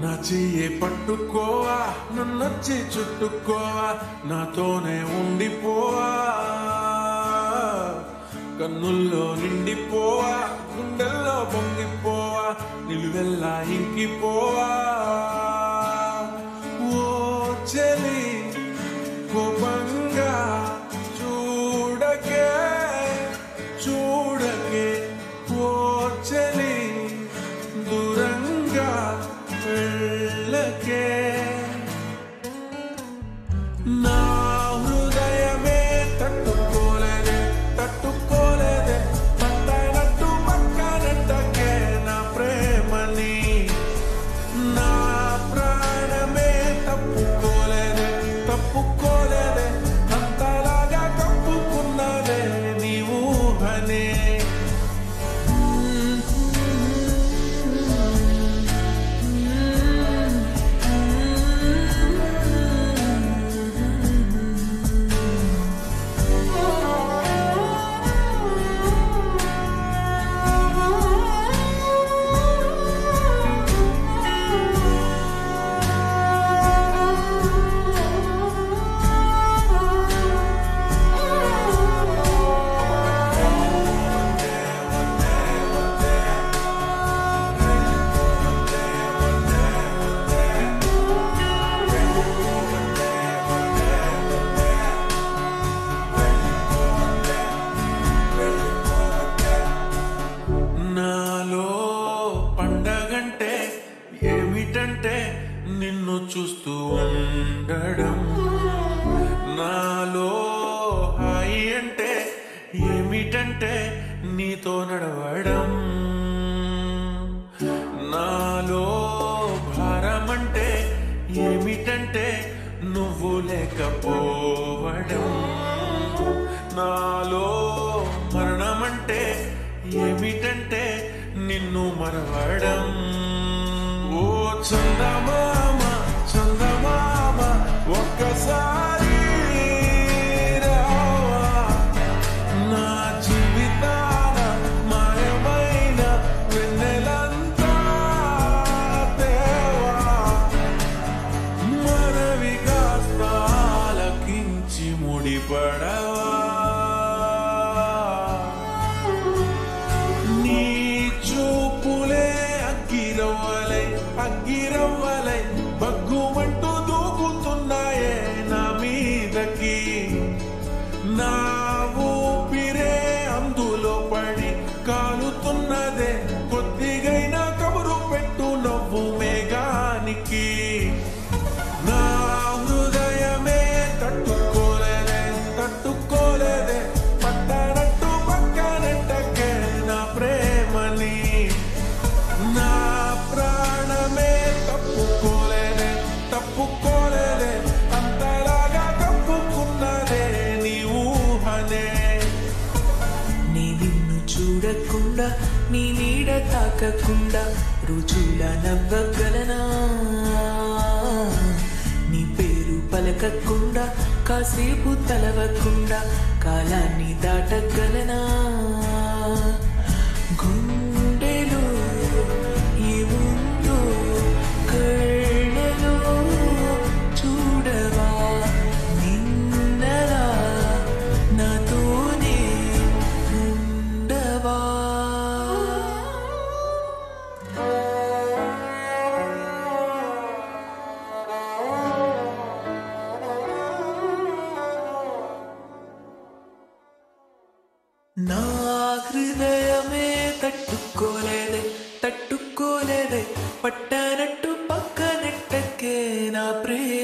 నా చెయ్యి పట్టుకోవా నన్నొచ్చి చుట్టుకోవా నాతోనే ఉండిపోవా కన్నుల్లో నిండిపోవా గుండెల్లో పొంగిపోవా నిలువెల్లా ఇంకిపోవా ఓ చెలి కోపంగా చూడకే చూడకే ఓ చెలి దూరంగా వెళ్ళకే నా హృదయమే తట్టుకోలేదే తట్టుకోలేదే పట్టనట్టు పక్కనట్టకే నా ప్రేమని నా ప్రాణమే తప్పుకోలేదే తప్పుకోలేదే అంతలాగా కప్పుకున్నదే నీ ఊహనే నాలో పండగంటే ఏమిటంటే నిన్ను చూస్తూ ఉండడం నాలో హాయి అంటే ఏమిటంటే నీతో నడవడం నాలో భారం అంటే ఏమిటంటే నువ్వు లేకపోవడం నాలో మరణమంటే ఏమిటంటే నిన్ను మరవడం ఓ చందమామ చందమామ ఒక్కసారి రావా నా జీవితాన మాయమైన వెన్నెలంతా దేవా మనవి కాస్త ఆలకించి ముడిపడవా నీ చూపులే అగ్గిరవ్వలై అగ్గిరవ్వలై బగ్గుమంటూ దూకుతున్నాయే నా మీదకి నా ఊపిరే అందులో పడి కాలుతున్నదే కొద్దిగైనా కబురు పెట్టు నవ్వు మేఘానికి నా హృదయమే తట్టుకోలేదే తట్టుకోలేదే పట్టనట్టు పక్కనట్టకే నా ప్రేమని నా ప్రాణమే తప్పుకోలేదే తప్పుకోలేదే అంతలాగా కప్పుకున్నదే నీ ఊహనే నీ నిన్ను చూడకుండా నీ నీడ తాకకుండా రుజుల నవ్వగలనా నీ పేరు పలకకుండా కాసేపు తలవకుండా కాలాన్ని దాటగలనా గుండెలో ఏముందో కళ్ళలో చూడవా నిన్నలా నాతోనే ఉండవా నా హృదయమే తట్టుకోలేదే తట్టుకోలేదే పట్టనట్టు పక్కనెట్టకే నా ప్రేమ